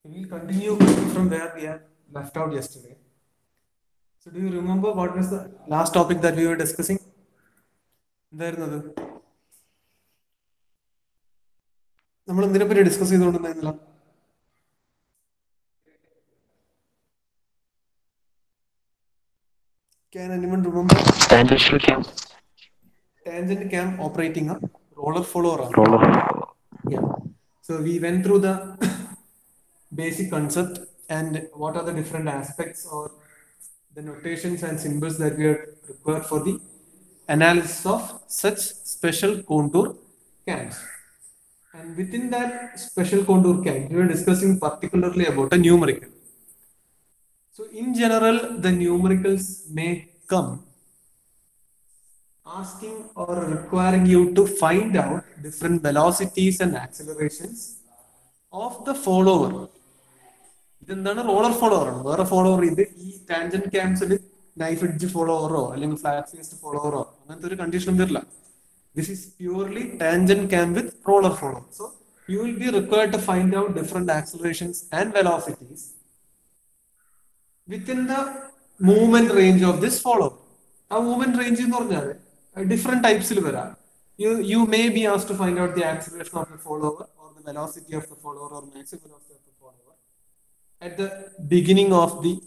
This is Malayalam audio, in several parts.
We'll continue from where we have left out yesterday. So do you remember what was the last topic that we were discussing? എന്തായിരുന്നത് നമ്മൾ എന്തിനെ പറ്റി ഡിസ്കസ് ചെയ്തുകൊണ്ടിരുന്നില്ല Can anyone remember? Tangential cam. Tangent cam operating a roller follower. Roller. Yeah. So we went through the basic concept and what are the different aspects or the notations and symbols that we are required for the analysis of such special contour cams. And within that special contour cam, we were discussing particularly about a numerical. So in general, the numericals may come asking or requiring you to find out different velocities and accelerations of the follower. ഇതെന്താണ് റോളർ ഫോളോവർ ആണ് വേറെ ഫോളോവർ ഇത് ഈ ടാൻജന്റ് ക്യാംസിൽ നൈഫ് എഡ്ജ് ഫോളോവറോ അല്ലെങ്കിൽ ഫ്ലാറ്റ് ഫേസ്ഡ് ഫോളോവറോ അങ്ങനത്തെ ഒരു കണ്ടീഷൻ വരില്ല this is purely tangent cam with roller follower so you will be required to find out different accelerations and velocities within the movement range of this follower ആ മൂവ്മെന്റ് റേഞ്ച് എന്ന് പറഞ്ഞാൽ ഡിഫറെന്റ് ടൈപ്സിൽ വരാം യു യു മേ ബി ആസ് to find out the acceleration of the follower or the velocity of the follower or maximum velocity of the follower at the beginning of the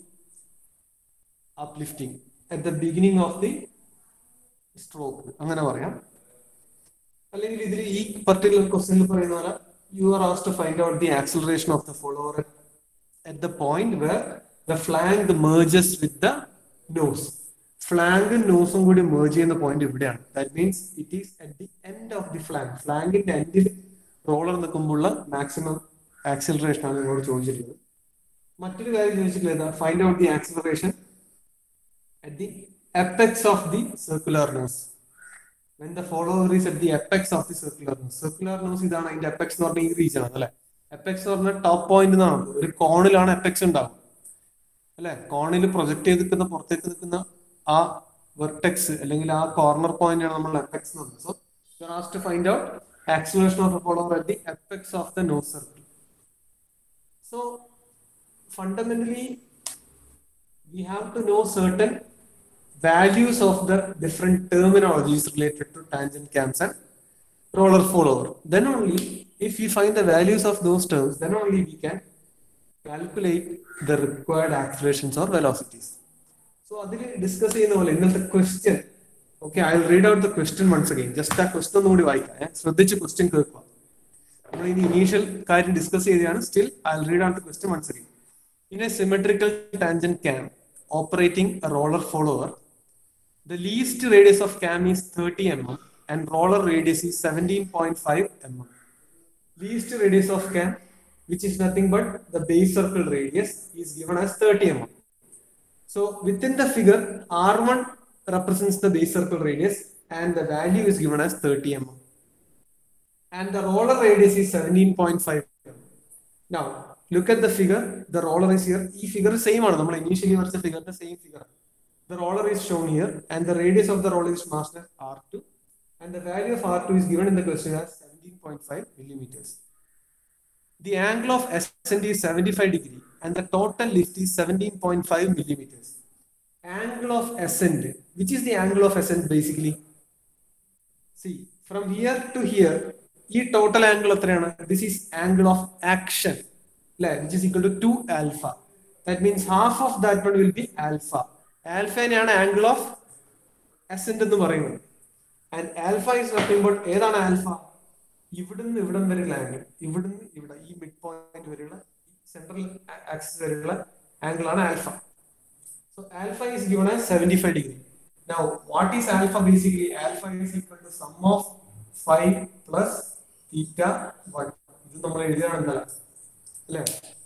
uplifting at the beginning of the stroke അങ്ങനെ പറയാം അല്ലെങ്കിൽ ഇതിൽ ഈ പർട്ടിക്കുലർ ക്വസ്റ്റ്യനിൽ പറയുന്ന പോലെ യു ആർ ആസ് to find out the acceleration of the follower at the point where the flank merges with the nose ഫ്ലാങ്കും നോസും കൂടി മേർജ് ചെയ്യുന്ന പോയിന്റ് ഇവിടെയാണ് that means it is at the end of the flank ഫ്ലാങ്കിന്റെ എൻഡിൽ റോളർ നിൽക്കുമ്പോഴുള്ള മാക്സിമം ആക്സിലറേഷൻ ആണ് നിങ്ങളോട് ചോദിച്ചിട്ടുള്ളത് മറ്റൊരു കാര്യം ചോദിച്ചിട്ടുള്ളത് find out the acceleration at the apex of the circular nose. When the follower is at the apex of the circular nose. Circular nose ഇതാണ് അതിന്റെ apex എന്ന് പറഞ്ഞ ഈ റീജൻ ആണ് അല്ലെ apex എന്ന് പറഞ്ഞ ടോപ്പ് പോയിന്റ് എന്നാണ് ഒരു കോണിലാണ് apex ഉണ്ടാവും അല്ലെ കോണിൽ പ്രൊജക്ട് ചെയ്ത് നിൽക്കുന്ന പുറത്തേക്ക് നിൽക്കുന്ന ആ വെർട്ടെക്സ് അല്ലെങ്കിൽ ആ കോർണർ പോയിന്റ് ആണ് നമ്മൾ apex എന്ന് പറയുന്നത് സോ യു ആർ ആസ് to find out acceleration of a follower at the apex of the nose circle so fundamentally we have to know certain values of the different terminologies related to tangent cams and roller follower. Then only, if we find the values of those terms, then only we can calculate the required accelerations or velocities. So, അതിൽ ഡിസ്കസ് ചെയ്യുന്ന പോലെ ഇന്നത്തെ question okay I read out the question once again just ആ ക്വസ്റ്റ്യൻ ഒന്നുകൂടി വായിക്കാം ശ്രദ്ധിച്ച് ക്വസ്റ്റ്യൻ കേൾക്കുക നമ്മൾ ഇനി ഇനീഷ്യൽ കാര്യം ഡിസ്കസ് ചെയ്തതാണ് still I read out the question once again In a symmetrical tangent cam operating a roller follower, the least radius of cam is 30 mm and roller radius is 17.5 mm. Least radius of cam, which is nothing but the base circle radius, is given as 30 mm. So within the figure, R1 represents the base circle radius and the value is given as 30 mm. And the roller radius is 17.5 mm. Now, look at the figure. The roller is here. ഈ figure same ആണ് നമ്മൾ initially വരച്ച figure same figure. The roller is shown here and the radius of the roller is marked as R2 and the value of R2 is given in the question as 17.5 millimeters. The angle of ascent is 75 degree and the total lift is 17.5 millimeters. Angle of ascent, which is the angle of ascent basically? See, from here to here, ഈ ടോട്ടൽ ആംഗിൾ എത്രയാണ് this is angle of action അല്ലെ which is equal to two alpha that means half of that one will be alpha ആൽഫേനെയാണ് ആംഗിൾ ഓഫ് അസെന്റ് എന്ന് പറയുന്നത് ആൻഡ് ആൽഫ ഇസ് പറയുമ്പോൾ ഏതാണ് ആൽഫ ഇവിടുന്ന് ഇവിടം വരെയുള്ള ആംഗിൾ ഇവിടുന്ന് ഇവിടെ ഈ മിഡ് പോയിന്റ് വരെയുള്ള സെൻട്രൽ ആക്സിസ് വരെയുള്ള ആംഗിൾ ആണ് alpha so alpha is given as seventy five degree now what is alpha basically alpha is equal to sum of five plus theta one ഇത് നമ്മൾ എഴുതിയാണെന്നല്ല അല്ലേ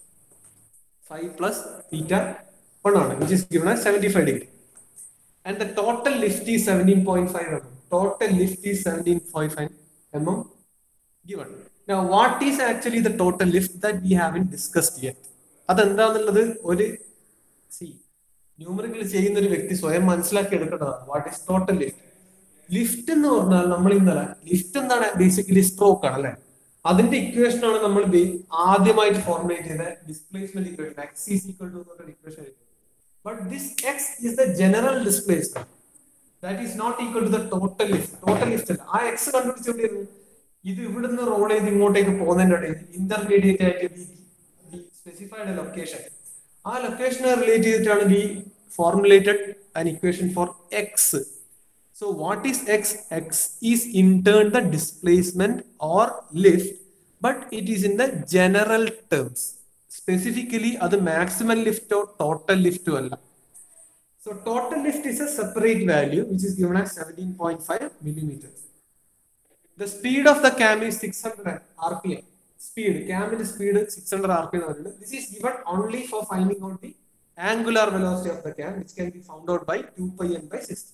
ഫൈവ് പ്ലസ് തീറ്റ വൺ ആണ് which is given seventy five degree and the total lift ഈ seventeen point five M M total lift ഈ seventeen point five M M given Now, what is actually the total lift that we haven't discussed yet? അതെന്താന്നുള്ളത് ഒരു സി ന്യൂമറിക്കൽ ചെയ്യുന്ന ഒരു വ്യക്തി സ്വയം മനസ്സിലാക്കി എടുക്കേണ്ടതാണ് what is total lift lift എന്ന് പറഞ്ഞാൽ നമ്മൾ ഇന്നലെ ലിഫ്റ്റ് എന്താണ് ബേസിക്കലി സ്ട്രോക്ക് ആണ് അല്ലെ അതിന്റെ ഇക്വേഷൻ ആണ് നമ്മൾ ബേ- ആദ്യമായിട്ട് ഫോർമുലേറ്റ് ചെയ്ത displacement equation X is equal to എന്നുള്ള equation but this X is the general displacement that is not equal to the total lift total lift അല്ല ആ എക്സ് കണ്ടുപിടിച്ചുകൊണ്ടിരുന്നു ഇത് ഇവിടുന്ന് റോൾ ചെയ്ത് ഇങ്ങോട്ടേക്ക് പോകുന്നതിന്റെ ഇടയിൽ ഇന്റർമീഡിയറ്റ് ആയിട്ട് സ്പെസിഫൈഡ് ലൊക്കേഷൻ ആ ലൊക്കേഷനെ റിലേറ്റ് ചെയ്തിട്ടാണ് we formulated an equation for x so what is x x is in turn the displacement or lift but it is in the general terms specifically അത് മാക്സിമം ലിഫ്റ്റോ ടോട്ടൽ ലിഫ്റ്റോ അല്ല So total lift is a separate value which is given as 17.5 millimeters. The speed of the cam is 600 RPM. Speed, cam is speed 600 RPM. ആണ്. This is given only for finding out the angular velocity of the cam which can be found out by 2 pi n by 60.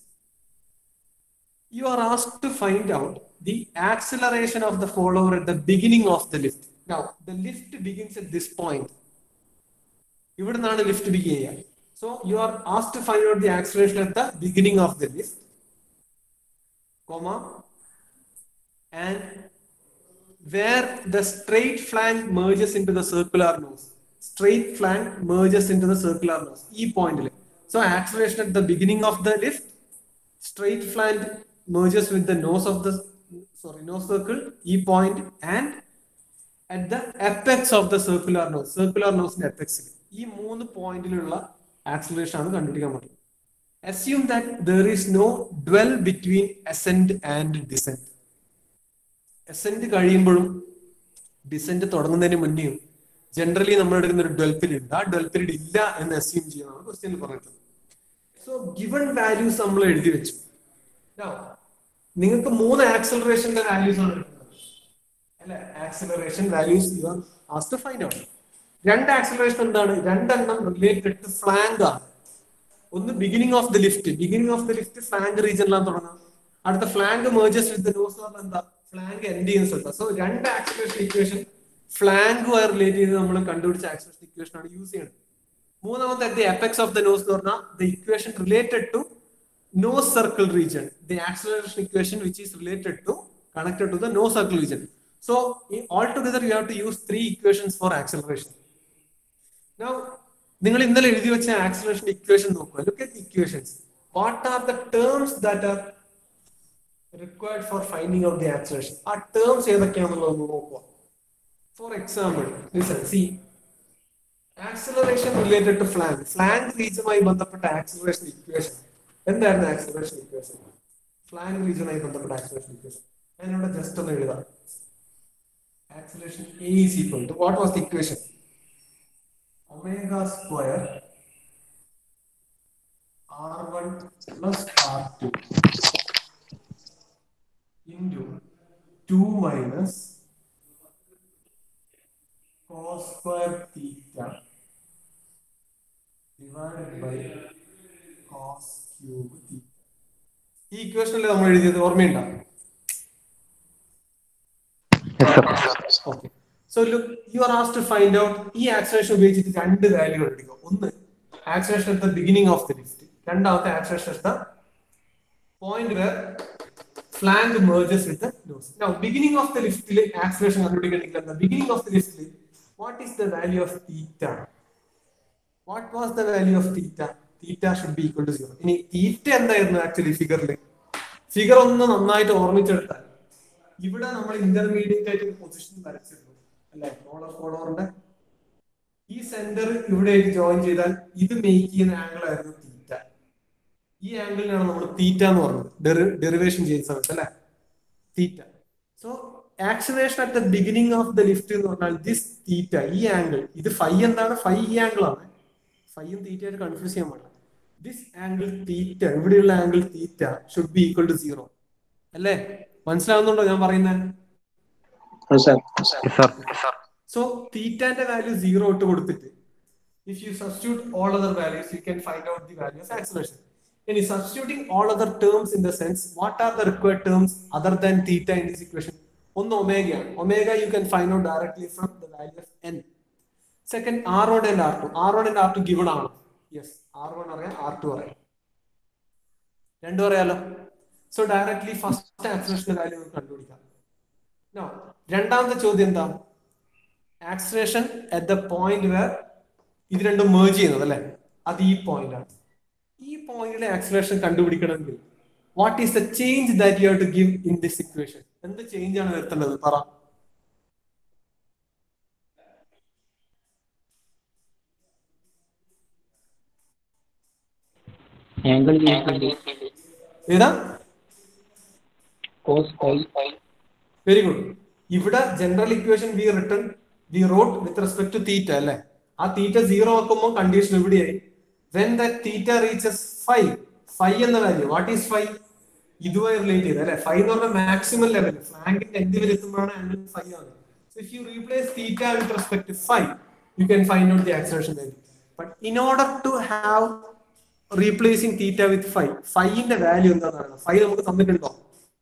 You are asked to find out the acceleration of the follower at the beginning of the lift. Now, the lift begins at this point. ഇവിടെ നിന്നാണ് ലിഫ്റ്റ് ബിഗിൻ ചെയ്യുക so you are asked to find out the acceleration at the beginning of the lift comma and where the straight flank merges into the circular nose straight flank merges into the circular nose ഈ പോയിന്റിൽ so acceleration at the beginning of the lift straight flank merges with the nose of the sorry nose circle e point and at the apex of the circular nose circular nose apex ഈ മൂന്ന് പോയിന്റിലുള്ള ആക്സിലറേഷൻ ആണ് കണ്ടുപിടിക്കാൻ പറ്റുന്നത് assume that there is no dwell between ascent and descent ascent കഴിയുമ്പോഴും ഡിസെന്റ് തുടങ്ങുന്നതിന് മുന്നേയും ജനറലി നമ്മൾ എടുക്കുന്ന ഒരു ഡ്വെൽ പീരീഡ് ഉണ്ട് ആ ഡ്വെൽ പീരീഡ് ഇല്ല എന്ന് അസ്യൂം ചെയ്യണമെന്ന് ക്വസ്റ്റ്യനിൽ പറഞ്ഞിട്ടുള്ളത് സോ ഗിവൺ വാല്യൂസ് നമ്മൾ എഴുതി വെച്ചു Now, നിങ്ങൾക്ക് മൂന്ന് ആക്സലറേഷന്റെ വാല്യൂസ് ആണ് കിട്ടുന്നത് അല്ലെ acceleration values you are asked find out രണ്ട് ആക്സലറേഷൻ എന്താണ് രണ്ടെണ്ണം റിലേറ്റഡ് ടു ഫ്ലാങ്ക് ആണ് ഒന്ന് beginning of the lift beginning of the lift flank റീജിയനിലാണ് തുടങ്ങുക അടുത്ത ഫ്ലാങ്ക് മേർജസ് വിത്ത് നോസ് പറഞ്ഞാൽ എന്താ ഫ്ലാങ്ക് എൻഡ് ചെയ്യുന്ന സ്ഥലത്ത് സോ രണ്ട് ആക്സലറേഷൻ ഇക്വേഷൻ ഫ്ലാങ്കുമായി റിലേറ്റ് ചെയ്ത് നമ്മൾ കണ്ടുപിടിച്ച ആക്സലറേഷൻ ഇക്വേഷൻ ആണ് യൂസ് ചെയ്യുന്നത് മൂന്നാമത്തെ the effects of the nose എന്ന് പറഞ്ഞാൽ the equation related to nose circle region, the acceleration equation which is related to connected to the nose circle region. So in- altogether you have to use three equations for acceleration. Now, നിങ്ങൾ ഇന്നലെ എഴുതി വെച്ച ആക്സിലറേഷൻ ഇക്വേഷൻ നോക്കുക look at equations what are the terms that are required for finding out the acceleration ആ ടേംസ് ഏതൊക്കെയാണെന്നുള്ളത് ഒന്ന് നോക്കുക for example see acceleration related to flank flank റീജനുമായി ബന്ധപ്പെട്ട ആക്സിലറേഷൻ ഇക്വേഷൻ എന്തായിരുന്നു ആക്സിലറേഷൻ ഇക്വേഷൻ ഫ്ലാങ്ക് റീജിയനുമായി ബന്ധപ്പെട്ട ആക്സിലറേഷൻ ഇക്വേഷൻ ഞാനിവിടെ ജസ്റ്റ് ഒന്ന് എഴുതാം acceleration A is equal to what was the equation omega square R one plus R two into two minus cos square theta divided by cos cube theta. ഈ ഇക്വേഷനിൽ നമ്മൾ എഴുതിയത് ഓർമ്മയുണ്ടോ okay so look you are asked to find out ഈ ആക്സലേഷൻ ഉപയോഗിച്ചിട്ട് രണ്ട് വാല്യൂ എടുക്കുക ഒന്ന് acceleration at the beginning of the lift രണ്ടാമത്തെ acceleration at the point where flank merges with the nose. Now, beginning of the lift acceleration കണ്ടുപിടിക്കണമെങ്കിൽ എന്താ beginning of the lift what is the value of theta? What was the value of theta? Theta should be equal to zero. ഇനി തീറ്റ എന്തായിരുന്നു ആക്ച്വലി ഫിഗറിൽ ഫിഗർ ഒന്ന് നന്നായിട്ട് ഓർമ്മിച്ചെടുത്താൽ ഇവിടെ നമ്മൾ ഇന്റർമീഡിയറ്റ് ആയിട്ട് പൊസിഷൻ വരച്ചിരുന്നു അല്ലെ റോളർ ഫോളോറിന്റെ ഈ സെന്റർ ഇവിടെ ജോയിൻ ചെയ്താൽ ഇത് മേക്ക് ചെയ്യുന്ന ആംഗിൾ ആയിരുന്നു തീറ്റ ഈ ആംഗിളിനാണ് നമ്മൾ തീറ്റ എന്ന് പറഞ്ഞത് ഡെറിവേഷൻ ചെയ്യുന്ന സമയത്ത് അല്ലെ theta so acceleration at the beginning of the lift എന്ന് പറഞ്ഞാൽ ദിസ് തീറ്റ ഈ ആംഗിൾ ഇത് ഫൈ എന്താണ് ഫൈ ഈ ആംഗിൾ ആണ് ഫൈയും തീറ്റയായിട്ട് കൺഫ്യൂസ് ചെയ്യാൻ പാടില്ല ദിസ് ആംഗിൾ തീറ്റ ഇവിടെയുള്ള angle theta should be equal to zero അല്ലേ മനസ്സിലാവുന്നുണ്ടോ ഞാൻ പറയുന്നത് സോ തീറ്റാന്റെ വാല്യൂ സീറോ ഇട്ട് കൊടുത്തിട്ട് if you substitute all other values you can find out the value of acceleration ഇനി substituting all other terms in the sense what are the required terms other than theta in this equation ഒന്ന് ഒമേഗയാണ് omega you can find out directly from the value of N second R one and R two R one and R two given ആണ് യെസ് ആർ വൺ അറിയാം ആർ ടു അറിയാം രണ്ടും അറിയാലോ സോ ഡയറക്ട്ലി ഫസ്റ്റ് ആക്സിലേഷന്റെ വാല്യൂ നമുക്ക് കണ്ടുപിടിക്കാം Now, രണ്ടാമത്തെ ചോദ്യം എന്താ acceleration at the point where ഇത് രണ്ടും മേർജ് ചെയ്യുന്നത് അല്ലെ അത് ഈ പോയിന്റ് ആണ് ഈ പോയിന്റിലെ ആക്സിലേഷൻ കണ്ടുപിടിക്കണമെങ്കിൽ what is the change that you have to give in this equation എന്ത് ചേഞ്ച് ആണ് വരുത്തേണ്ടത് പറ ആംഗിൾ ഏതാ കോസ് ഫൈ വെരി ഗുഡ് ഇവിടെ general equation we written we wrote with respect to theta അല്ലെ ആ തീറ്റ സീറോ ആക്കുമ്പോൾ കണ്ടീഷൻ എവിടെയായി when the theta reaches five five എന്ന വാല്യൂ വാട്ട് ഈസ് ഫൈവ് ഇതുമായി റിലേറ്റ് ചെയ്ത് അല്ലെ ഫൈവ് എന്ന് പറഞ്ഞാൽ മാക്സിമം ലെവൽ ഫ്ലാങ്കിന്റെ എന്ത് വരെ എത്തുമ്പോഴാണ് ആംഗിൾ ഫൈവ് ആവുന്നത് so if you replace theta with respect to five you can find out the acceleration value but in order to have replacing theta with five ഫൈവിന്റെ വാല്യൂ എന്താണെന്ന് ഫൈവ് നമുക്ക് തന്നിട്ടുണ്ടോ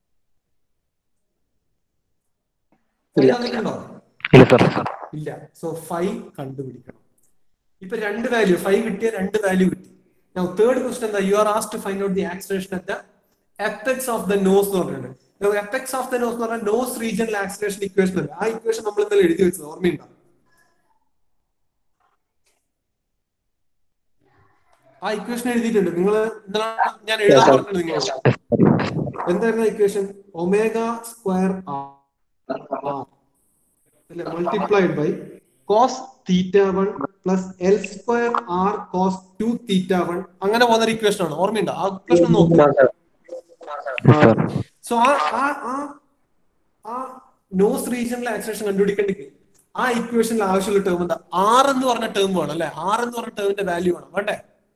ഫൈവ് തന്നിട്ടുണ്ടോ ഇല്ല സർ ഇല്ല സോ ഫൈവ് കണ്ടുപിടിക്കണം ഇപ്പൊ രണ്ട് വാല്യൂ ഫൈവ് കിട്ടിയ രണ്ട് വാല്യൂ കിട്ടി നൗ തേർഡ് ക്വസ്റ്റൻ എന്താ you are asked to find out the acceleration at the apex of the nose എന്ന് പറഞ്ഞിട്ടുണ്ട് എപ്പെക്സ് ഓഫ് ദ നോസ് എന്ന് പറഞ്ഞാൽ നോസ് റീജിയണൽ ആക്സിലേഷൻ ഇക്വേഷൻ അല്ലേ ആ ഇക്വേഷൻ നമ്മൾ ഇന്നലെ എഴുതി വെച്ചത് ഓർമ്മയുണ്ടോ ആ ഇക്വേഷൻ എഴുതിയിട്ടുണ്ട് നിങ്ങൾ ഇന്നലെ ഞാൻ എഴുതാൻ പറഞ്ഞിട്ടുണ്ട് നിങ്ങൾ എന്തായിരുന്നു ഇക്വേഷൻ ഒമേഗ സ്ക്വയർ ആർ അല്ലെ multiplied by cos theta one plus L square R cos two theta one അങ്ങനെ പോകുന്ന ഇക്വേഷൻ ആണ് ഓർമ്മയുണ്ടോ ആ ഇക്വേഷൻ നോക്കുക സോ ആ ആ ആ ആ നോസ് റീജിയണിലെ ആക്സിലേഷൻ കണ്ടുപിടിക്കണ്ടെങ്കിൽ ആ ഇക്വേഷനിൽ ആവശ്യമുള്ള ടേം എന്താ ആർ എന്ന് പറഞ്ഞ ടേം വേണം അല്ലെ ആർ എന്ന് പറഞ്ഞ ടേമിന്റെ വാല്യൂ വേണം വേണ്ടേ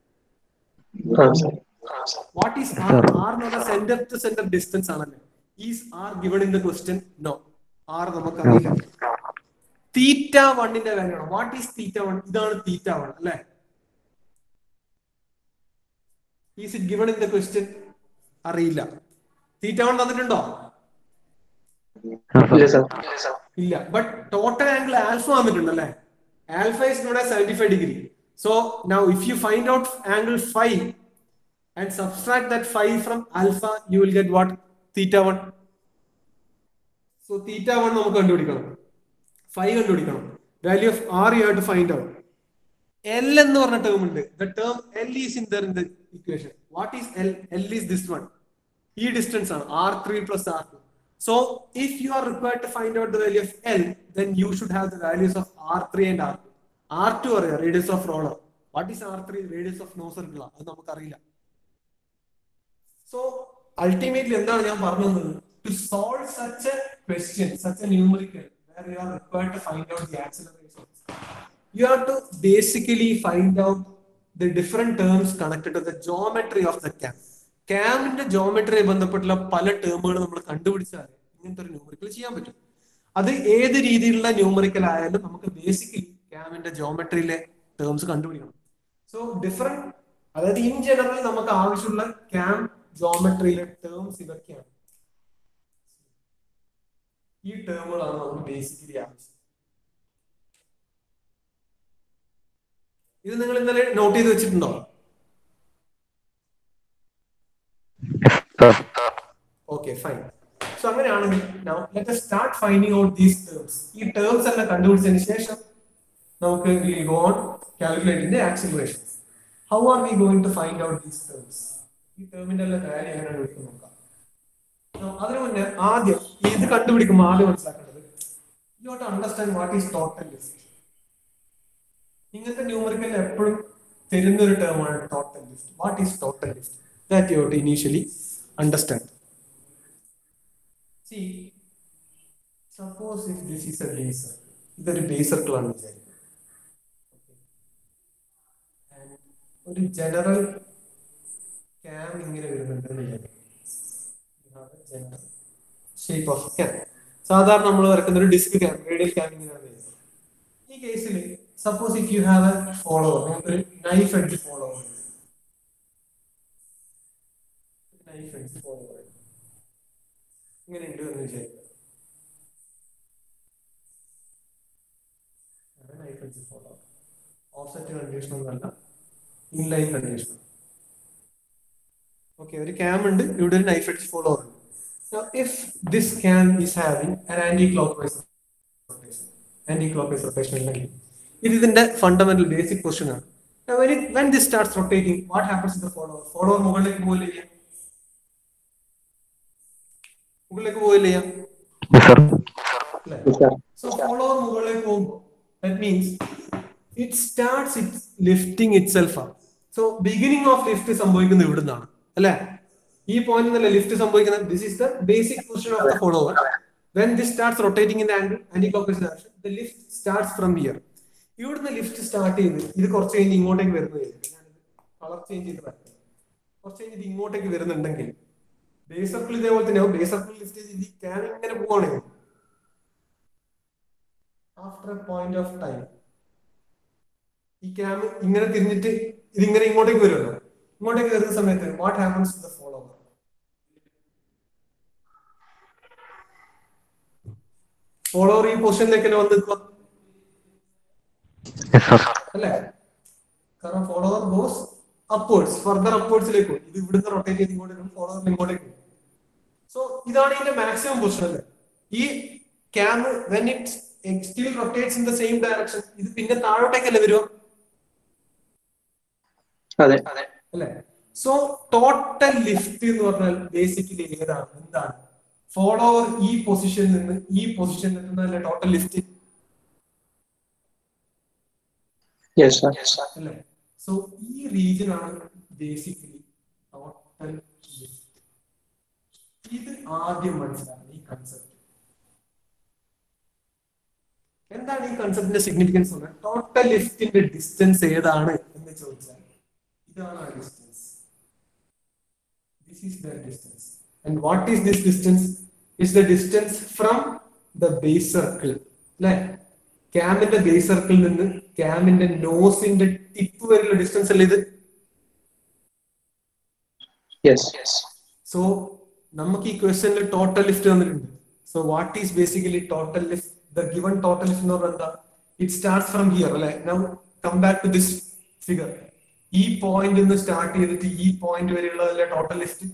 വാട്ട് ഈസ് ആർ ആർ എന്ന് പറഞ്ഞ സെന്റർ ടു സെന്റർ ഡിസ്റ്റൻസ് ആണല്ലേ is R given in the question no R നമുക്കറിയില്ല തീറ്റ വണ്ണിന്റെ വാല്യൂ ആണ് വാട്ട് ഈസ് തീറ്റ വൺ ഇതാണ് തീറ്റ വൺ അല്ലെ is it given in the question അറിയില്ല തീറ്റ വൺ തന്നിട്ടുണ്ടോ ഇല്ല സർ ഇല്ല ബട്ട് ടോട്ടൽ ആംഗിൾ ആൽഫ വന്നിട്ടുണ്ട് അല്ലെ alpha is not seventy five degree so now if you find out angle five and subtract that five from alpha you will get what theta one so theta one നമുക്ക് കണ്ടുപിടിക്കണം ഫൈവ് കണ്ടുപിടിക്കണം value of R you have to find out L എന്ന് പറഞ്ഞ ടേം ഉണ്ട് the term L is in there in the equation what is L L is this one ഈ ഡിസ്റ്റൻസ് ആണ് R three plus R two so if you are required to find out the value of L then you should have the values of R three and R two R two അറിയാം radius of roller what is R three radius of no circle അത് നമുക്കറിയില്ല സോ അൾട്ടിമേറ്റ്ലി എന്താണ് ഞാൻ പറഞ്ഞത് to solve such a question such a numerical where you are required to find out the acceleration you have to basically find out the different terms connected to the geometry of the cam. ക്യാമിന്റെ ജോമെട്രിയെ ബന്ധപ്പെട്ടുള്ള പല ടേമുകൾ നമ്മൾ കണ്ടുപിടിച്ചാൽ ഇങ്ങനത്തെ ഒരു ന്യൂമറിക്കൽ ചെയ്യാൻ പറ്റും അത് ഏത് രീതിയിലുള്ള ന്യൂമറിക്കൽ ആയാലും നമുക്ക് ബേസിക്കലി ക്യാമിന്റെ ജോമെട്രിയിലെ ടേംസ് കണ്ടുപിടിക്കണം സോ ഡിഫറെന്റ് അതായത് ഇൻ ജനറൽ നമുക്ക് ആവശ്യമുള്ള ക്യാം ജോമെട്രിയിലെ ടേംസ് ഇതൊക്കെയാണ് ഈ ടേമുകളാണ് നമുക്ക് ബേസിക്കലി ആവശ്യം ഇത് നിങ്ങൾ ഇന്നലെ നോട്ട് ചെയ്ത് വെച്ചിട്ടുണ്ടോ ഓക്കെ ഫൈൻ സോ അങ്ങനെയാണെങ്കിൽ now let us start finding out these terms ഈ ടേംസ് എല്ലാം കണ്ടുപിടിച്ചതിന് ശേഷം നമുക്ക് we go on calculating the acceleration how are we going to find out these terms ഈ ടേമിന്റെ എല്ലാം വാല്യൂ എങ്ങനെ കണ്ടുപിടിക്കും നോക്കാം Now, അതിനു മുന്നേ ആദ്യം ഇത് കണ്ടുപിടിക്കുമ്പോൾ ആദ്യം മനസ്സിലാക്കേണ്ടത് you ought understand what is total list ഇങ്ങനത്തെ ന്യൂമറിക്കൽ എപ്പോഴും തരുന്ന ഒരു ടേമാണ് total list what is total list that you to initially understand see suppose if this is a base circle ഇതൊരു ബേസ് സർക്കിൾ ആണ് വിചാരിക്കുന്നത് And ഒരു ജനറൽ ക്യാം ഇങ്ങനെ വരുന്നുണ്ട് എന്ന് വിചാരിക്കും ജനറൽ ഷേപ്പ് ഓഫ് ക്യാം സാധാരണ നമ്മൾ വരക്കുന്ന ഒരു ഡിസ്ക് ക്യാം റേഡിയൽ ക്യാം ഇങ്ങനെയാണ് വരുന്നത് ഈ കേസിൽ suppose if you have a follower നിങ്ങൾക്ക് ഒരു knife edge follower knife edge follower ഇങ്ങനെ ഉണ്ട് എന്ന് വിചാരിക്കുക knife edge follower offset condition ഒന്നല്ല ഇൻലൈൻ കണ്ടീഷൻ ഓക്കെ ഒരു ക്യാം ഉണ്ട് ഇവിടെ ഒരു നൈഫ് എഡ്ജ് ഫോളോവർ ഉണ്ട് Now, if this can is having an anti-clockwise rotation, anti-clockwise rotation ഉണ്ടെങ്കിൽ ഇത് ഇതിന്റെ ഫണ്ടമെന്റൽ ബേസിക് ക്വസ്റ്റ്യൻ ആണ് Now, when, it, when this starts rotating, what happens to the follower? Follower മുകളിലേക്ക് പോകില്ല ചെയ്യാം മുകളിലേക്ക് പോകില്ല ചെയ്യാം Yes, sir. അല്ലേ? So follower മുകളിലേക്ക് പോകുമ്പോൾ that means it starts it lifting itself up. So beginning of lift സംഭവിക്കുന്നത് ഇവിടുന്നാണ് അല്ലേ ഈ പോയിന്റ് നിന്നല്ല ലിഫ്റ്റ് സംഭവിക്കുന്നത് this is the basic position of the follower when this starts rotating in angle anti clockwise direction the lift starts from here ഇവിടുന്ന് ലിഫ്റ്റ് സ്റ്റാർട്ട് ചെയ്ത് ഇത് കുറച്ച് കഴിഞ്ഞ് ഇങ്ങോട്ടേക്ക് വരുന്നത് കളർ ചേഞ്ച് ചെയ്ത് വരട്ടെ. കുറച്ച് കഴിഞ്ഞ് ഇത് ഇങ്ങോട്ടേക്ക് വരുന്നുണ്ടെങ്കിൽ ബേസ് സർക്കിൾ ഇതേപോലെ തന്നെ ബേസ് സർക്കിൾ ലിഫ്റ്റ് ചെയ്ത് ഈ ക്യാൻ ഇങ്ങനെ പോവാണെങ്കിൽ after a point of time ഈ ക്യാം ഇങ്ങനെ തിരിഞ്ഞിട്ട് ഇതിങ്ങനെ ഇങ്ങോട്ടേക്ക് വരുമല്ലോ ഇങ്ങോട്ടേക്ക് വരുന്ന സമയത്ത് what happens to the follower follower ഈ പൊസിഷനിലേക്ക് വന്ന് നിൽക്കുക Yes, sir. അല്ലേ കാരണം ഫോളോവർ ഗോസ് അപ്വേർഡ്സ് ഫർദർ അപ്വേർഡ്സിലേക്ക് പോകും ഇത് ഇവിടുന്ന് റൊട്ടേറ്റ് ചെയ്ത് ഇങ്ങോട്ട് വരും ഫോളോവർ ഇങ്ങോട്ടേക്ക് പോകും സോ ഇതാണ് ഇതിന്റെ മാക്സിമം പൊസിഷൻ അല്ലേ ഈ cam when it still rotates in the same direction ഇത് പിന്നെ താഴോട്ടേക്കല്ലേ വരുക അതെ അല്ലേ സോ ടോട്ടൽ ലിഫ്റ്റ് എന്ന് പറഞ്ഞാൽ ബേസിക്കലി ഏതാണ് എന്താണ് ഫോളോവർ ഈ പൊസിഷനിൽ നിന്ന് ഈ പൊസിഷനിൽ നിന്നല്ലേ ടോട്ടൽ ലിഫ്റ്റ് യെസ് സർ അല്ലേ സോ ഈ റീജിയൻ ആണ് ബേസിക്കലി ടോട്ടൽ ലിഫ്റ്റ് ഇത് ആദ്യം മനസ്സിലാക്കണം ഈ കൺസെപ്റ്റ് എന്താണ് ഈ കൺസെപ്റ്റിന്റെ സിഗ്നിഫിക്കൻസ് ടോട്ടൽ ലിഫ്റ്റിന്റെ ഡിസ്റ്റൻസ് ഏതാണ് എന്ന് ചോദിച്ചാൽ ഇതാണ് ആ distance this is the distance and what is this distance is the distance from the base circle അല്ലെ ക്യാമിന്റെ ബേസ് സർക്കിളിൽ നിന്ന് ക്യാമിന്റെ നോസിന്റെ ടിപ്പ് വരെയുള്ള ഡിസ്റ്റൻസ് അല്ലേ ഇത് യെസ് സോ നമുക്ക് ഈ ക്വസ്റ്റ്യനിൽ ടോട്ടൽ ലിഫ്റ്റ് തന്നിട്ടുണ്ട് so what is basically total lift the given total lift എന്ന് പറഞ്ഞാൽ എന്താ ഇറ്റ് സ്റ്റാർട്ട് ഫ്രം ഹിയർ അല്ലെ now come back to this figure ഈ പോയിന്റ് നിന്ന് സ്റ്റാർട്ട് ചെയ്തിട്ട് ഈ പോയിന്റ് വരെയുള്ളതല്ലേ ടോട്ടൽ ലിഫ്റ്റ്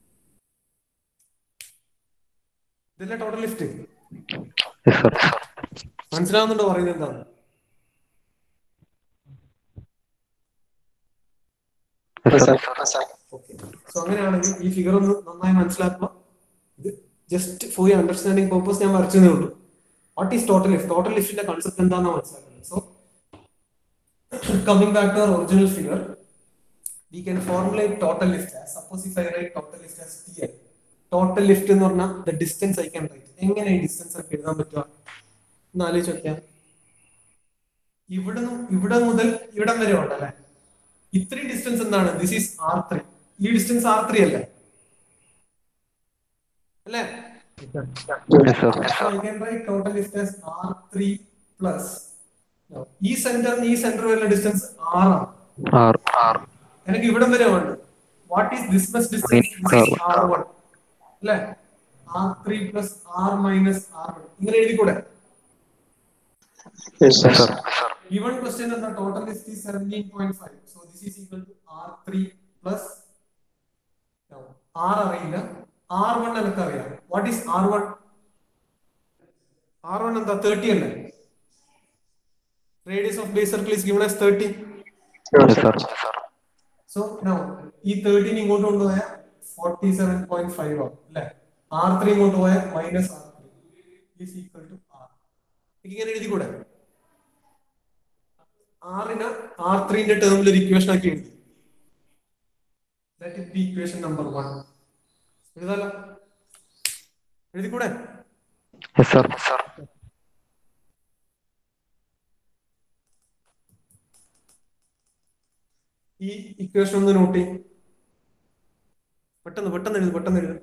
ഇതല്ലേ ടോട്ടൽ ലിഫ്റ്റ് Yes, sir. മനസ്സിലാവുന്നുണ്ടോ പറയുന്നത് എന്താണ് Yes, sir. ഓക്കെ സോ അങ്ങനെയാണെങ്കിൽ ഈ ഫിഗർ ഒന്ന് നന്നായി മനസ്സിലാക്കുക ഇത് just for you understanding purpose ഞാൻ വരച്ചതേ ഉള്ളൂ what is total lift total ലിഫ്റ്റിന്റെ കൺസെപ്റ്റ് എന്താണെന്ന് മനസ്സിലാക്കുന്നത് so coming back to our original figure we can formulate total lift as suppose if I write total lift as T L total lift എന്ന് പറഞ്ഞാൽ the distance I can write എങ്ങനെ ഈ ഡിസ്റ്റൻസ് ഒക്കെ എഴുതാൻ പറ്റുക ഒന്ന് ആലോചിച്ച് നോക്കിയാൽ ഇവിടെ ഇവിടെ മുതൽ ഇവിടം വരെ ഉണ്ട് അല്ലെ ഇത്രയും ഡിസ്റ്റൻസ് എന്താണ് ദിസ് ഈസ് ആർ ത്രീ ഈ ഡിസ്റ്റൻസ് ആർ ത്രീ അല്ലേ അല്ലേ Yes, sir. So I can write total distance R3 plus. Now, ഈ സെന്ററിന് ഈ സെന്റർ വരുന്ന ഡിസ്റ്റൻസ് ആർ ആണ് R. R. എനിക്ക് ഇവിടം വരെ ഉണ്ട് what is this much distance R one അല്ലേ R three plus R minus R one ഇങ്ങനെ എഴുതിക്കൂടെ yes Yes, sir sir. given question എന്താ total list is seventeen point five so this is equal to R three plus R അറിയില്ല ആർ വൺ എനിക്ക് അറിയാം what is R one R one എന്താ തേർട്ടി അല്ലേ radius of base circle is given as thirty Yes, sir. So no ഈ തേർട്ടീൻ ഇങ്ങോട്ട് കൊണ്ടുപോയ ഫോർട്ടി സെവൻ പോയിന്റ് ഫൈവ് ആവും അല്ലെ ആർ ത്രീ ഇങ്ങോട്ട് പോയ minus R three is equal to R ഇങ്ങനെ എഴുതി കൂടെ ആറിന് ആർ ത്രീന്റെ ടേമിൽ ഒരു ഇക്വേഷൻ ആക്കി എഴുതി that is the equation number one എഴുതാലോ എഴുതി കൂടെ Yes, sir. Sir. ഈ ഇക്വേഷൻ ഒന്ന് നോട്ട് ചെയ്യും പെട്ടെന്ന് പെട്ടെന്ന് എഴുതി പെട്ടെന്ന് എഴുതി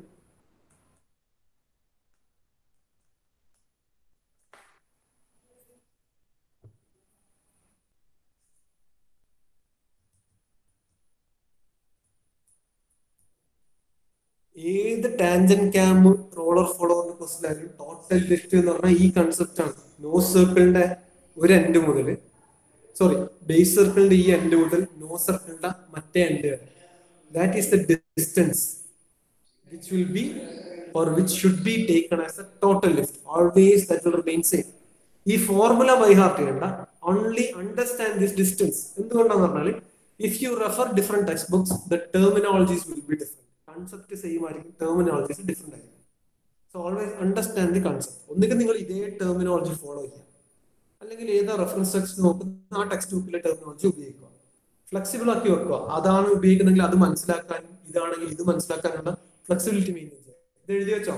ഏത് ടാൻജൻ ക്യാം റോളർ ഫോളോവറിന്റെ ക്വസ്റ്റൻ ആയാലും ടോട്ടൽ ലിഫ്റ്റ് എന്ന് പറഞ്ഞാൽ ഈ കൺസെപ്റ്റ് ആണ് നോ സർക്കിളിന്റെ ഒരു എൻഡ് മുതൽ സോറി ബേസ് സർക്കിളിന്റെ ഈ എൻഡ് മുതൽ നോ സർക്കിളിന്റെ മറ്റേ എൻഡ് വരെ that is the distance which will be or which should be taken as a total lift. Always that will remain same. ഈ ഫോർമുല ബൈ ഹാർട്ട് ചെയ്യണ്ട ഓൺലി അണ്ടർസ്റ്റാൻഡ് ദിസ് ഡിസ്റ്റൻസ് എന്തുകൊണ്ടാന്ന് പറഞ്ഞാൽ if you refer different text books the terminologies will be different concept same ആയിരിക്കും ടെർമിനോളജീസ് ഡിഫറെന്റ് ആയിരിക്കും so always understand the concept ഒന്നുകിൽ നിങ്ങൾ ഇതേ ടെർമിനോളജി ഫോളോ ചെയ്യുക അല്ലെങ്കിൽ ഏതാ റെഫറൻസ് ടെക്സ്റ്റ് നോക്കുന്ന ആ ടെക്സ്റ്റ് ബുക്കിലെ ടെർമിനോളജി ഉപയോഗിക്കുക ഫ്ലെക്സിബിൾ ആക്കി വെക്കുക അതാണ് ഉപയോഗിക്കുന്നെങ്കിൽ അത് മനസ്സിലാക്കാനും ഇതാണെങ്കിൽ ഇത് മനസ്സിലാക്കാനുള്ള ഫ്ലെക്സിബിലിറ്റി മെയിൻറ്റെയിൻ ചെയ്യുക ഇത് എഴുതി വെച്ചോ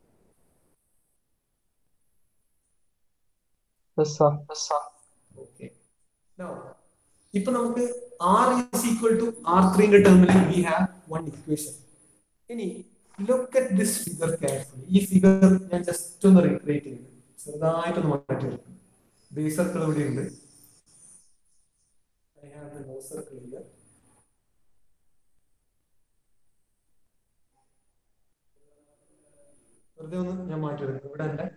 Yes, sir. ഓക്കെ ഇപ്പൊ നമുക്ക് R is equal to R ത്രീന്റെ ടേമിൽ വി ഹാവ് വൺ ഇക്വേഷൻ ഇനി look at this figure carefully ഈ ഫിഗർ ഞാൻ ജസ്റ്റ് ഒന്ന് റീക്രിയേറ്റ് ചെയ്യുന്നു ചെറുതായിട്ടൊന്ന് മാറ്റി എടുക്കും ബേസ് സർക്കിൾ ഇവിടെ ഉണ്ട് I have the no circle here വെറുതെ ഒന്ന് ഞാൻ മാറ്റിയെടുക്കും ഇവിടെ എന്റെ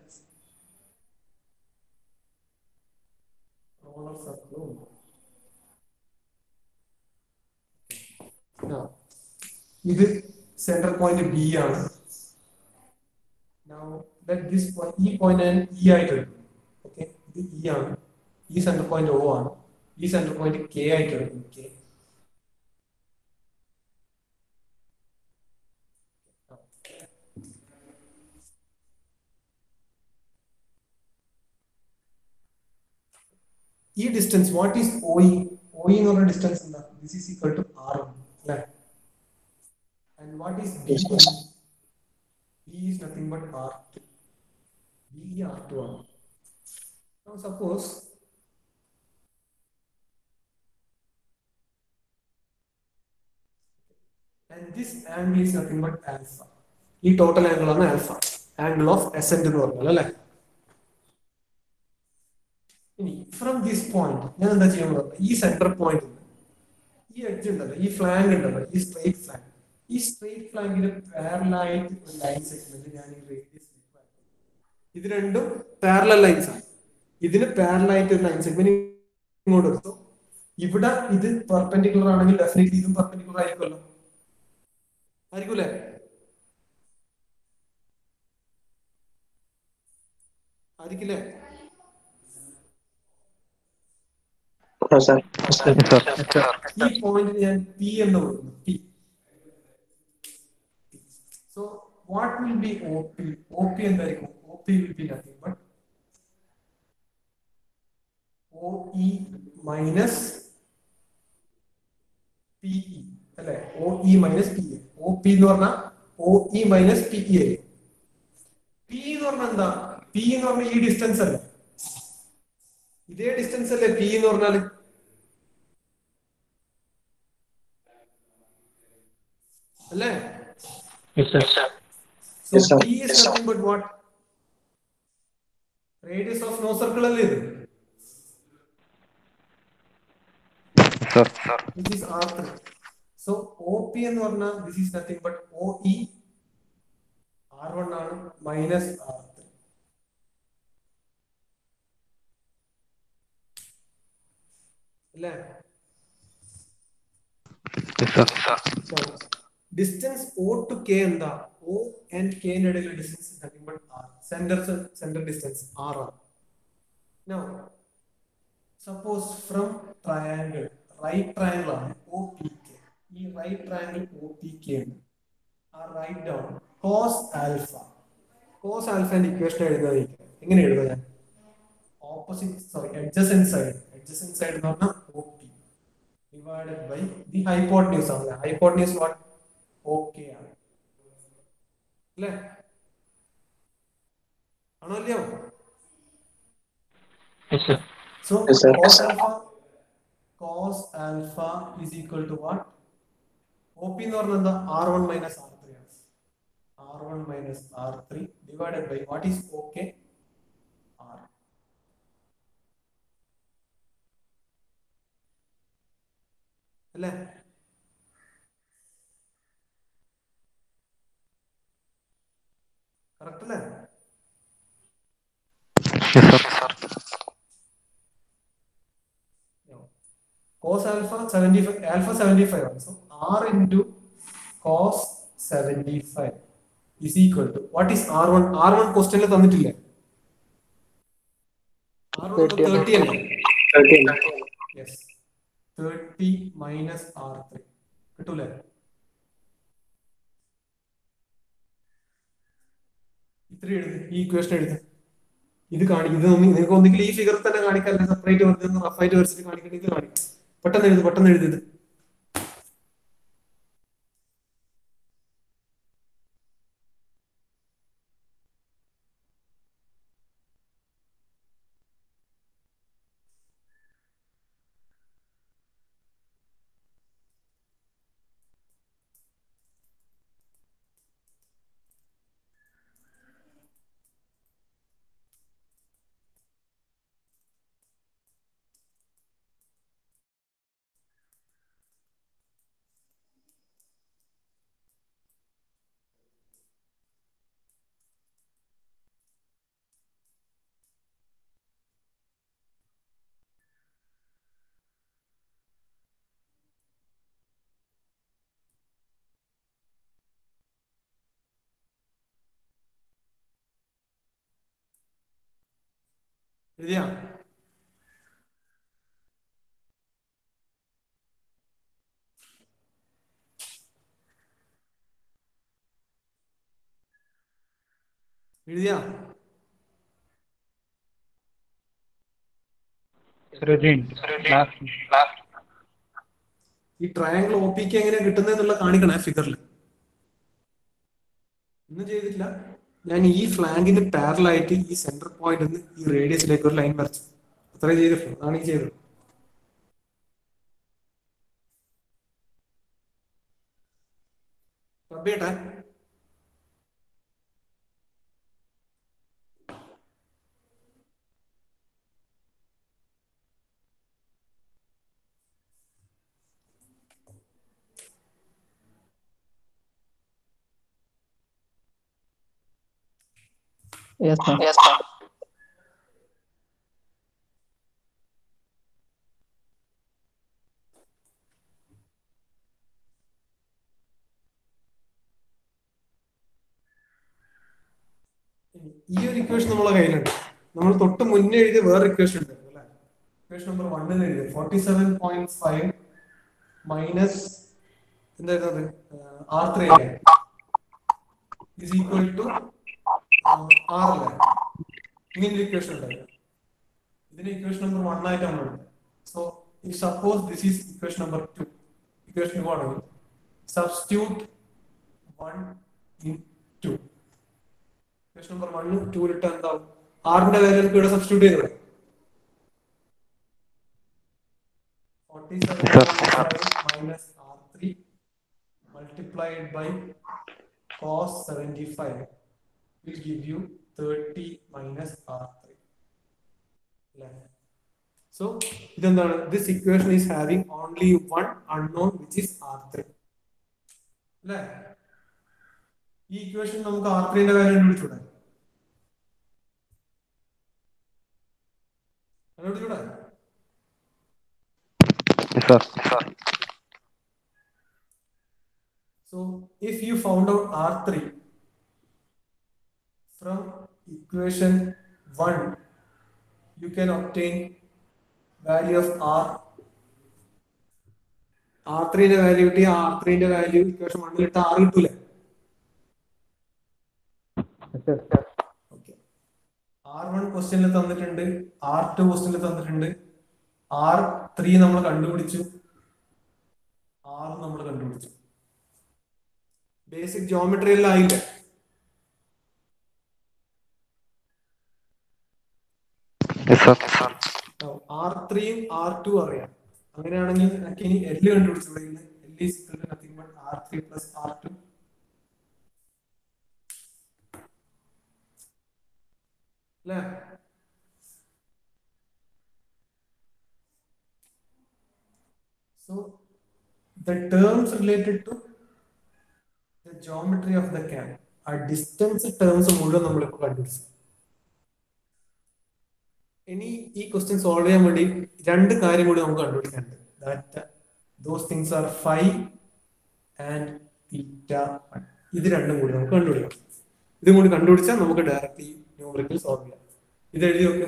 റോളർ സർക്കിളും ഉണ്ട് Now, ഇത് സെന്റർ പോയിന്റ് ബി ആണ് Now, let this point, ഈ പോയിന്റ് ഞാൻ ഇ ആയിട്ട് എടുക്കും ഓക്കെ ഇത് ഇ ആണ് ഈ സെന്റർ പോയിന്റ് ഒ ആണ് ഈ സെന്റർ പോയിന്റ് കെ ആയിട്ട് എടുക്കും കെ ഈ distance what is O E O E എന്ന് പറഞ്ഞ ഡിസ്റ്റൻസ് എന്താ this is equal to R അല്ലേ and what is B Yes, yes. B is nothing but R two B R two ആണ് Now suppose and this angle is nothing but alpha ഈ ടോട്ടൽ ആംഗിൾ ആണ് ആൽഫ ആംഗിൾ ഓഫ് എസെന്റ് എന്ന് പറഞ്ഞാൽ അല്ലേ ഇനി ഫ്രം ദിസ് പോയിന്റ് ഞാൻ എന്താ ചെയ്യാൻ പോകുന്നത് ഈ സെന്റർ പോയിന്റ് ഈ എഡ്ജ് ഉണ്ടല്ലോ ഈ ഫ്ലാങ്ക് ഉണ്ടല്ലോ ഈ സ്ട്രേറ്റ് ഫ്ലാങ്ക് ഈ സ്ട്രേറ്റ് ഫ്ലാങ്കിന് പാരലായിട്ട് ഒരു ലൈൻ സെഗ്മെന്റ് ഞാൻ ഈ റേഡിയസ് ഇത് രണ്ടും പാരലൽ ലൈൻസ് ആണ് ഇതിന് പാരലായിട്ട് ഒരു ലൈൻ സെഗ്മെന്റ് ഇങ്ങോട്ട് എടുത്തു ഇവിടെ ഇത് പെർപെൻഡിക്കുലർ ആണെങ്കിൽ ഡെഫിനറ്റ്ലി ഇതും പെർപെൻഡിക്കുലർ ആയിരിക്കുമല്ലോ ആയിരിക്കൂലേ ആയിരിക്കില്ലേ Yes, sir. Yes, sir. ഈ പോയിന്റ് ഞാൻ പി എന്ന് കൊടുക്കുന്നു P so what will be O P O P എന്തായിരിക്കും O P will be nothing but O E minus P E അല്ലെ O E minus P A O P എന്ന് പറഞ്ഞാൽ O E minus P E ആയിരിക്കും പി എന്ന് പറഞ്ഞാൽ എന്താ പി എന്ന് പറഞ്ഞാൽ ഈ ഡിസ്റ്റൻസ് അല്ലേ ഇതേ ഡിസ്റ്റൻസ് അല്ലേ പി എന്ന് പറഞ്ഞാല് അല്ലേ Yes, sir. So Yes, sir. P is Yes, sir. nothing but what? Radius of no circle അല്ലേ ഇത് Sir. which is R3. So OP എന്ന് പറഞ്ഞാൽ this is nothing but OE R1 ആണ് minus R3. അല്ലേ Yes, sir. Distance O to K എന്താ ഒ ആൻഡ് കെന്റെ ഇടയിലുള്ള distance nothing but R centre centre distance R ആണ് now suppose from triangle right triangle ആണ് ഒ പി കെ ഈ right triangle O P K ആണ് ആ write down cos alpha cos ആൽഫന്റെ ഇക്വേഷൻ എഴുതാതിരിക്കുക എങ്ങനെ എഴുതാ ഞാൻ opposite sorry adjacent side adjacent side എന്ന് പറഞ്ഞാൽ O P divided by the hypotenuse ആണ് ഹൈപ്പോട്ടന്യൂസ് വാട്ട് ഓക്കെ ആണ് അല്ലേ ആണോ അല്ലയോ Yes, sir. So Yes, sir. cos alpha cos alpha is equal to what? OP എന്ന് പറഞ്ഞാൽ എന്താ R one minus R three ആണ് R one minus R three divided by what is okay R അല്ലേ കറക്റ്റ് അല്ലേ Yes, sir. cos alpha 75 alpha 75 ആണ് so r into cos 75 is equal to what is R1? R1 ക്വസ്റ്റ്യനിൽ തന്നിട്ടില്ലേ R1 തേർട്ടി അല്ലേ yes thirty minus R three കിട്ടൂലേ ഇത്ര എഴുതി ഈ ഇക്വേഷൻ എഴുതി ഇത് കാണിക്കും ഇത് ഒന്ന് നിങ്ങൾക്ക് ഒന്നുകിൽ ഈ ഫിഗർ തന്നെ കാണിക്കാം അല്ലെങ്കിൽ സെപ്പറേറ്റ് വെറുതെ റഫായിട്ട് വരച്ചിട്ട് കാണിക്കണമെങ്കിൽ കാണിക്കാം പെട്ടെന്ന് എഴുതി പെട്ടെന്ന് എഴുതി ഇത് എഴുതിയാ എഴുതിയാ ഈ ട്രയാങ്കിൾ ഒ പിക്ക് എങ്ങനെ കിട്ടുന്നതെന്നുള്ള കാണിക്കണേ ഫിഗറിൽ ഒന്നും ചെയ്തിട്ടില്ല ഞാൻ ഈ ഫ്ലാങ്കിന് പാരലായിട്ട് ഈ സെന്റർ പോയിന്റ് നിന്ന് ഈ റേഡിയസിലേക്ക് ഒരു ലൈൻ വരച്ചു അത്രേ ചെയ്തിട്ടുള്ളൂ അതാണ് ഈ ചെയ്തത് റബ്ബിയേട്ടാ Yes, sir. ഈ ഒരു ഇക്വേഷൻ നമ്മളെ കയ്യിലുണ്ട് നമ്മൾ തൊട്ട് മുന്നേ എഴുതിയ വേറെ ഇക്വേഷൻ ഉണ്ട് അല്ലേ ഇക്വേഷൻ നമ്പർ വണ്ണിൽ എഴുതി forty seven point five minus എന്തായിരുന്നത് R three is equal to R അല്ലേ ഇങ്ങനെ ഒരു ഇക്വേഷൻ ഉണ്ടായിരുന്നു ഇതിന് ഇക്വേഷൻ നമ്പർ വൺ ആയിട്ടാണ് ഉള്ളത് so if suppose this is equation number two equation ആണെങ്കിൽ substitute one in two equation number വണ്ണും ടൂലിട്ട് എന്താവും ആറിന്റെ വാല്യൂ നമുക്ക് ഇവിടെ സബ്സ്റ്റിറ്റ്യൂട്ട് ചെയ്തത് forty seven minus R three multiplied by cos seventy five will give you 30 minus R3. So, ഇതെന്താണ് this equation is having only one unknown which is R3. അല്ലേ ഈ ഇക്വേഷൻ നമുക്ക് R3 ന്റെ വാല്യൂ കണ്ടുപിടിച്ചൂടെ കണ്ടുപിടിച്ചൂടെ Yes, sir. So, if you found out R3 from equation 1, you can obtain value of R. R3 ന്റെ വാല്യൂ കിട്ടി R3 ന്റെ വാല്യൂ ഇക്വേഷൻ വണ്ണിൽ ഇട്ട് R കിട്ടൂലേ ഓക്കെ ആർ വൺ ക്വസ്റ്റ്യനിൽ തന്നിട്ടുണ്ട് ആർ ടു ക്വസ്റ്റ്യനിൽ തന്നിട്ടുണ്ട് ആർ ത്രീ നമ്മൾ കണ്ടുപിടിച്ചു ആർ നമ്മൾ കണ്ടുപിടിച്ചു ബേസിക് ജോമെട്രി എല്ലാം ആയില്ലേ Yes, sir. ആർ ത്രീയും ആർ ടു അറിയാം അങ്ങനെയാണെങ്കിൽ എനിക്ക് ഇനി എൽ കണ്ടുപിടിച്ചൂടെ L is nothing but R three plus R two അല്ലേ So the terms related to the geometry of the cam ആ ഡിസ്റ്റൻസ് ടേംസ് മുഴുവൻ നമ്മളിപ്പോൾ കണ്ടുപിടിച്ചു ഇനി ഈ ക്വസ്റ്റ്യൻ സോൾവ് ചെയ്യാൻ വേണ്ടി രണ്ട് കാര്യം കൂടി നമുക്ക് കണ്ടുപിടിക്കാനുണ്ട് that those things R five and theta ഇത് രണ്ടും കൂടി നമുക്ക് കണ്ടുപിടിക്കാം ഇതും കൂടി കണ്ടുപിടിച്ചാൽ നമുക്ക് ഡയറക്റ്റ് ഈ ന്യൂമറിക്കൽ സോൾവ് ചെയ്യാം ഇത് എഴുതി നോക്ക്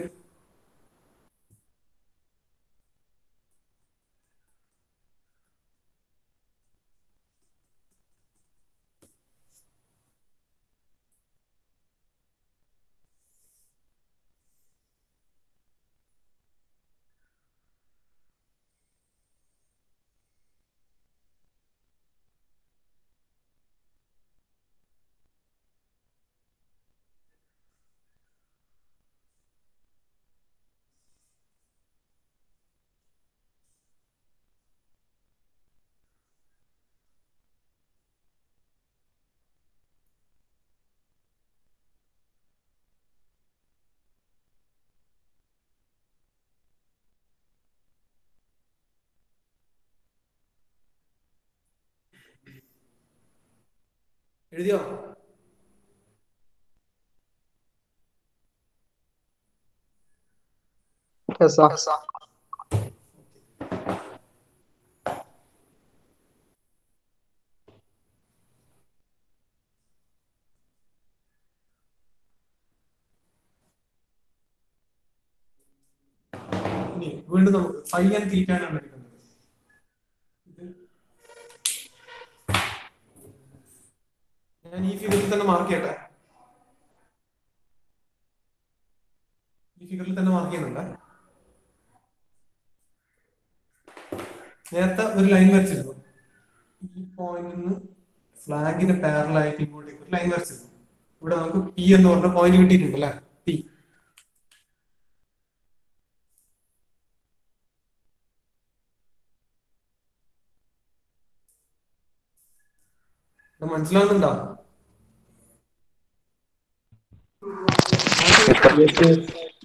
എഴുതിയോ Yes, sir. ഇനി വീണ്ടും നമുക്ക് ഫൈ ആൻഡ് തീറ്റാനാണ് എടുക്കുന്നത് ഇത് ഞാൻ ഈ ഫിഗറിൽ തന്നെ മാർക്ക് ചെയ്യട്ടെ ഈ ഫിഗറിൽ തന്നെ മാർക്ക് ചെയ്യുന്നുണ്ട് നേരത്തെ ഒരു ലൈൻ വരച്ചിരുന്നു ഈ പോയിന്റിൽ നിന്ന് ഫ്ലാഗിന് പാരലായിട്ട് ഇങ്ങോട്ടേക്ക് ഒരു ലൈൻ വരച്ചിരുന്നു ഇവിടെ നമുക്ക് പി എന്ന് പറഞ്ഞ പോയിന്റ് കിട്ടിയിട്ടുണ്ട് അല്ലേ പി ഇത് മനസ്സിലാവുന്നുണ്ടോ Yes, sir.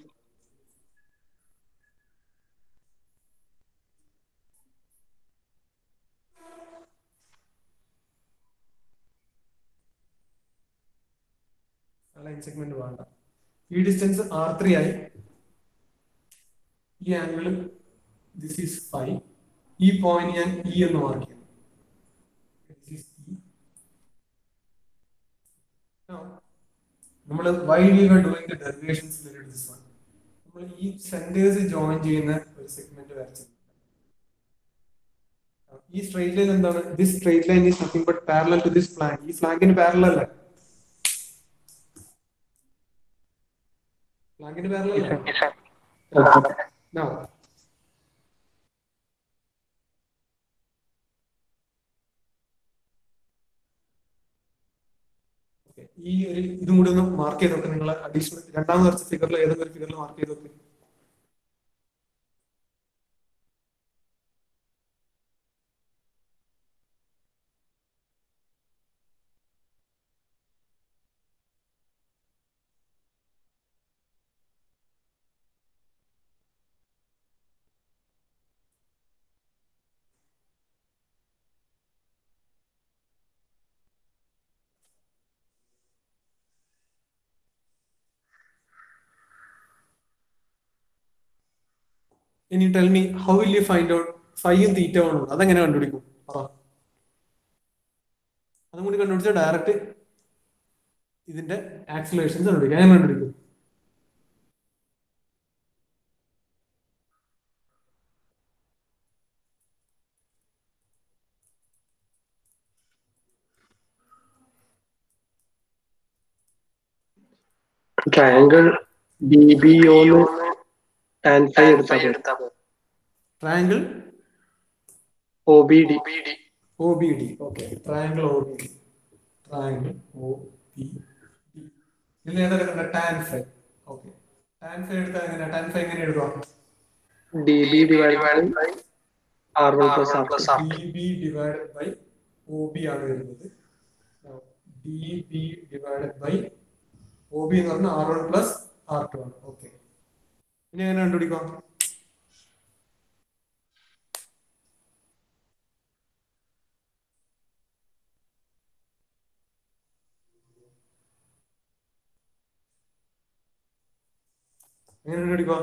ലൈൻ സെഗ്മെന്റ് വേണ്ട ഈ ഡിസ്റ്റൻസ് ആർ ത്രീ ആയി ഈ ആംഗിൾ ദിസ് ഈസ് ഫൈവ് ഈ പോയിന്റ് ഞാൻ ഇ എന്ന് മാർക്ക് ചെയ്യുന്നു This is E. Now, നമ്മൾ why we were doing the derivations related this one നമ്മൾ ഈ സെന്റേഴ്സ് ജോയിൻ ചെയ്യുന്ന ഒരു സെഗ്മെന്റ് വരച്ചിട്ടുണ്ട് ഈ സ്ട്രൈറ്റ് ലൈൻ എന്താണ് this straight line is nothing but parallel to this flank ഈ ഫ്ലാങ്കിന് പാരലൽ അല്ലേ ഫ്ലാങ്കിന് പാരലൽ അല്ലേ Now, okay, ഈ ഒരു ഇതും കൂടി ഒന്ന് മാർക്ക് ചെയ്ത് നോക്ക് നിങ്ങൾ അഡീഷണൽ രണ്ടാമത് വരച്ച ഫിഗറിൽ ഏതെങ്കിലും ഒരു ഫിഗറിൽ മാർക്ക് ചെയ്ത് നോക്ക് ഇനി tell me how will you find out ഫൈയും തീറ്റ ആണ് അതെങ്ങനെ കണ്ടുപിടിക്കും പറ അതും കൂടി കണ്ടുപിടിച്ചാൽ ഡയറക്റ്റ് ഇതിന്റെ ആക്സിലേഷൻസ് കണ്ടുപിടിക്കും എങ്ങനെ കണ്ടുപിടിക്കും ട്രയാങ്കിൾ ബി ബി ഒന്ന് ആൻഡ് ഫൈവ് എടുത്താൽ triangle O B D O B D okay triangle O B D triangle O B D ഇതിൽ ഏതാ കിടക്കുന്നത് tan five okay tan five എടുത്താൽ എങ്ങനെ ടാൻ ഫൈവ് എങ്ങനെ എഴുതാം D B divide by R one plus R plus D B divided by O B ആണ് വരുന്നത് D B divided by O B എന്ന് പറഞ്ഞാൽ R one plus R two ആണ് ഓക്കെ ഇനി എങ്ങനെ കണ്ടുപിടിക്കാം എങ്ങനെ കണ്ടുപിടിക്കാം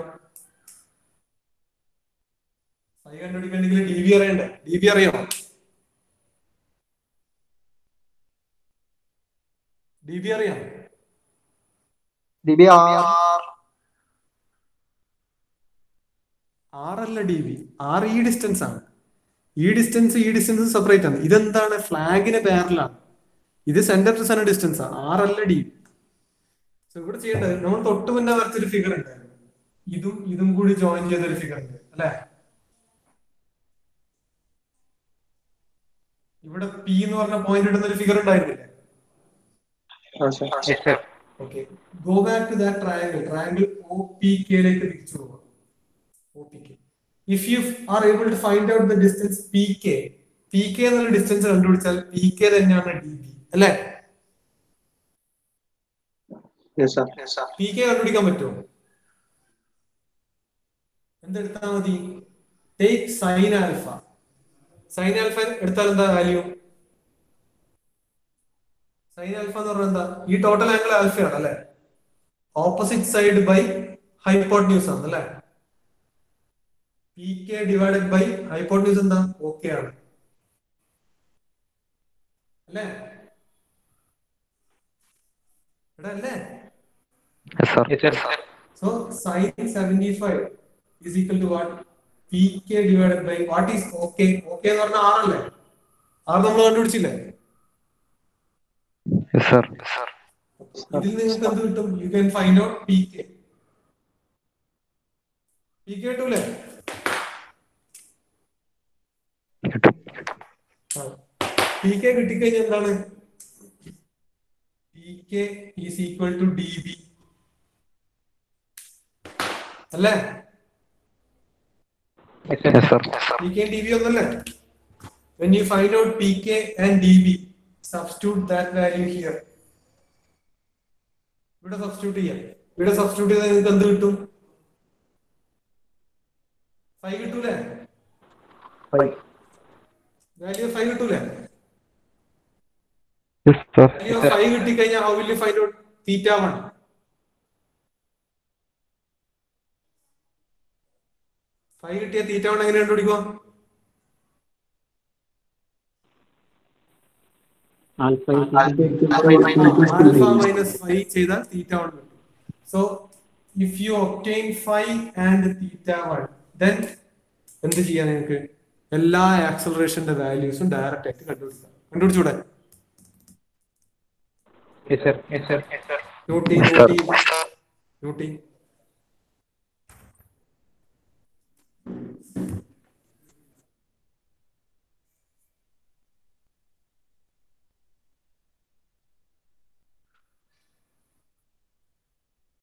ഫൈവ് കണ്ടുപിടിക്കണമെങ്കിൽ ഡി ബി അറിയണ്ടേ ഡി ബി അറിയാമോ ഡി ബി അറിയാം ഡി ബി ആർ ആർ അല്ല ഡി ബി ആർ ഈ ഡിസ്റ്റൻസ് ആണ് ഈ ഡിസ്റ്റൻസ് ഈ ഡിസ്റ്റൻസ് സെപ്പറേറ്റ് ആണ് ഇതെന്താണ് ഫ്ലാഗിന് പാരലാണ് ഇത് സെന്റർ ടു സെന്റർ ഡിസ്റ്റൻസ് ആണ് ആർ അല്ല ഡി ബി സോ ഇവിടെ ചെയ്യേണ്ടത് നമ്മൾ തൊട്ട് മുന്നേ വരച്ചൊരു ഫിഗർ ഉണ്ടായിരുന്നു ഇതും ഇതും കൂടി ജോയിൻ ചെയ്തൊരു ഫിഗർ ഉണ്ട് അല്ലെ ഇവിടെ പി എന്ന് പറഞ്ഞ പോയിന്റ് ഇടുന്ന ഒരു ഫിഗർ ഉണ്ടായിരുന്നില്ലേ Yes, sir. Okay go back to that triangle triangle O P കെയിലേക്ക് തിരിച്ചു പോകാം O P K if you are able to find out the distance P K P K എന്നുള്ള ഡിസ്റ്റൻസ് കണ്ടുപിടിച്ചാൽ പി കെ തന്നെയാണ് ഡി ബി അല്ലെ യെസ് സർ പി കെ കണ്ടുപിടിക്കാൻ പറ്റുമോ എന്തെടുത്താൽ മതി take sine alpha sine alpha എടുത്താൽ എന്താ വാല്യൂ സൈൻ ആൽഫ എന്ന് പറഞ്ഞാൽ എന്താ ഈ ടോട്ടൽ ആംഗിൾ ആൽഫയാണ് അല്ലെ ഓപ്പോസിറ്റ് സൈഡ് ബൈ ഹൈപ്പോട്ട്ന്യൂസ് ആണ് അല്ലെ P K divided by hypotenuse എന്താ ഓക്കെ ആണ് അല്ലേ ഇവിടെ അല്ലേ Yes, sir. Yes, sir. So sin 75 is equal to what? pk divided by what is okay? Okay എന്ന് പറഞ്ഞാൽ R അല്ലേ? R നമ്മൾ കണ്ടുപിടിച്ചില്ലേ? Yes, sir. Yes, sir. ഇതിൽ നിങ്ങൾക്ക് എന്ത് കിട്ടും? You can find out pk. pk കിട്ടൂലേ? കിട്ടും. ആ. pk കിട്ടിക്കഴിഞ്ഞാൽ എന്താണ്? pk is equal to db. അല്ലേ? Yes, sir. Yes, sir. Yes, sir. PK and DB ഒന്നല്ലേ when you find out PK and DB substitute that value here ഇവിടെ സബ്സ്റ്റിറ്റ്യൂട്ട് ചെയ്യാം ഇവിടെ സബ്സ്റ്റിറ്റ്യൂട്ട് ചെയ്താൽ നിങ്ങൾക്ക് എന്ത് കിട്ടും ഫൈവ് കിട്ടൂലേ വാല്യൂ ഫൈവ് കിട്ടൂലേ Yes, sir. വാല്യൂ ഫൈവ് കിട്ടിക്കഴിഞ്ഞാൽ how will you find out theta one five കിട്ടിയ തീറ്റ വൺ എങ്ങനെ കണ്ടുപിടിക്കുക ആൽഫ ആൽഫ മൈനസ് ഫൈവ് ചെയ്താൽ തീറ്റ വൺ കിട്ടും so if you obtain five and theta one then എന്ത് ചെയ്യാൻ നിങ്ങൾക്ക് എല്ലാ ആക്സലറേഷന്റെ വാല്യൂസും ഡയറക്റ്റ് ആയിട്ട് കണ്ടുപിടിക്കാം കണ്ടുപിടിച്ചൂടെ Yes, sir. Yes, sir. Yes, sir. നോട്ടി Yes, sir. നോട്ടി നോട്ടി